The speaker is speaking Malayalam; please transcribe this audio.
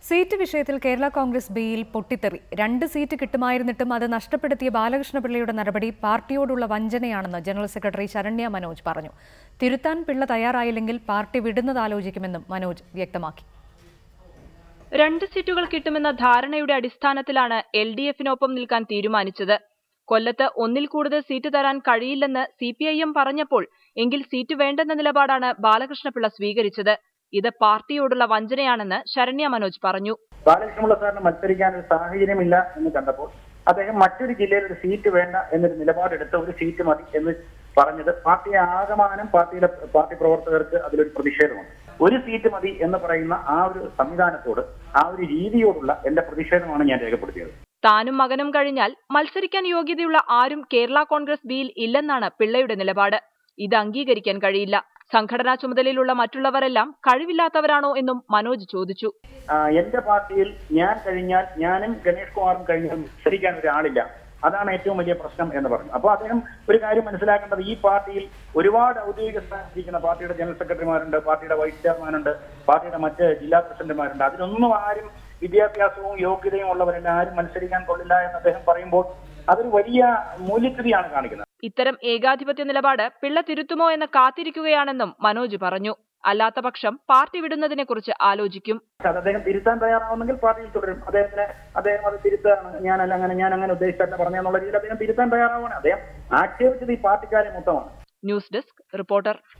സീറ്റ് വിഷയത്തിൽ കേരള കോൺഗ്രസ് ബിയിൽ പൊട്ടിത്തെറി രണ്ട് സീറ്റ് കിട്ടുമായിരുന്നിട്ടും അത് നഷ്ടപ്പെടുത്തിയ ബാലകൃഷ്ണപിള്ളയുടെ നടപടി പാർട്ടിയോടുള്ള വഞ്ചനയാണെന്ന് ജനറൽ സെക്രട്ടറി ശരണ്യ മനോജ് പറഞ്ഞു തിരുത്താൻ പിള്ള തയ്യാറായില്ലെങ്കിൽ പാർട്ടി വിടുന്നത് ആലോചിക്കുമെന്നും മനോജ് വ്യക്തമാക്കി രണ്ട് സീറ്റുകൾ കിട്ടുമെന്ന ധാരണയുടെ അടിസ്ഥാനത്തിലാണ് എൽ ഡി എഫിനൊപ്പം നിൽക്കാൻ തീരുമാനിച്ചത് കൊല്ലത്ത് ഒന്നിൽ കൂടുതൽ സീറ്റ് തരാൻ കഴിയില്ലെന്ന് സി പി ഐ എം പറഞ്ഞപ്പോൾ എങ്കിൽ സീറ്റ് വേണ്ടെന്ന നിലപാടാണ് ബാലകൃഷ്ണപിള്ള സ്വീകരിച്ചത് ഇത് പാർട്ടിയോടുള്ള വഞ്ചനയാണെന്ന് ശരണ്യ മനോജ് പറഞ്ഞു ബാലകൃഷ്ണപിള്ള സാറിന് മത്സരിക്കാൻ ഒരു സാഹചര്യമില്ല എന്ന് കണ്ടപ്പോൾ അദ്ദേഹം മറ്റൊരു ജില്ലയിൽ ഒരു സീറ്റ് വേണ്ട എന്നൊരു നിലപാടെടുത്ത് ഒരു സീറ്റ് മതി എന്ന് പറഞ്ഞത് പാർട്ടിയെ ആകമാനം പാർട്ടിയുടെ പാർട്ടി പ്രവർത്തകർക്ക് അതിലൊരു പ്രതിഷേധമുണ്ട് ഒരു സീറ്റ് മതി എന്ന് പറയുന്ന ആ ഒരു സംവിധാനത്തോട് ആ ഒരു രീതിയോടുള്ള എന്റെ പ്രതിഷേധമാണ് ഞാൻ രേഖപ്പെടുത്തിയത് താനും മകനും കഴിഞ്ഞാൽ മത്സരിക്കാൻ യോഗ്യതയുള്ള ആരും കേരള കോൺഗ്രസ് ബിയിൽ ഇല്ലെന്നാണ് പിള്ളയുടെ നിലപാട് ഇത് അംഗീകരിക്കാൻ കഴിയില്ല സംഘടനാ ചുമതലയിലുള്ള മറ്റുള്ളവരെല്ലാം കഴിവില്ലാത്തവരാണോ എന്നും മനോജ് ചോദിച്ചു ആ, എന്റെ പാർട്ടിയിൽ ഞാൻ കഴിഞ്ഞാൽ ഞാനും ഗണേഷ് കുമാറും കഴിഞ്ഞാൽ മത്സരിക്കാൻ ഒരാളില്ല അതാണ് ഏറ്റവും വലിയ പ്രശ്നം എന്ന് പറഞ്ഞു അപ്പോൾ അദ്ദേഹം ഒരു കാര്യം മനസ്സിലാക്കേണ്ടത് ഈ പാർട്ടിയിൽ ഒരുപാട് ഔദ്യോഗിക സ്ഥാനത്തിരിക്കുന്ന പാർട്ടിയുടെ ജനറൽ സെക്രട്ടറിമാരുണ്ട് പാർട്ടിയുടെ വൈസ് ചെയർമാനുണ്ട് പാർട്ടിയുടെ മറ്റ് ജില്ലാ പ്രസിഡന്റുമാരുണ്ട് അതിലൊന്നും ആരും വിദ്യാഭ്യാസവും യോഗ്യതയും ഉള്ളവരെല്ലാം ആരും മത്സരിക്കാൻ കൊള്ളില്ല എന്ന് അദ്ദേഹം പറയുമ്പോൾ അതൊരു വലിയ മൂല്യച്യുതിയാണ് കാണിക്കുന്നത് ഇത്തരം ഏകാധിപത്യ നിലപാട് പിള്ള തിരുത്തുമോ എന്ന് കാത്തിരിക്കുകയാണെന്നും മനോജ് പറഞ്ഞു അല്ലാത്ത പക്ഷം പാർട്ടി വിടുന്നതിനെക്കുറിച്ച് ആലോചിക്കും പക്ഷെ അത് അദ്ദേഹം തിരുത്താൻ തയ്യാറാവുന്നെങ്കിൽ പാർട്ടിയിൽ തുടരും അദ്ദേഹത്തിന് അദ്ദേഹം അത് തിരുത്താണ് ഞാനല്ല അങ്ങനെ ഞാൻ അങ്ങനെ ഉദ്ദേശിച്ചല്ല പറഞ്ഞെന്നുള്ള രീതിയിൽ അദ്ദേഹം തിരുത്താൻ തയ്യാറാവുകയാണ് അദ്ദേഹം ആക്ഷേപിച്ചത് ഈ പാർട്ടിക്കാരെ മൊത്തമാണ് ന്യൂസ് ഡെസ്ക് റിപ്പോർട്ടർ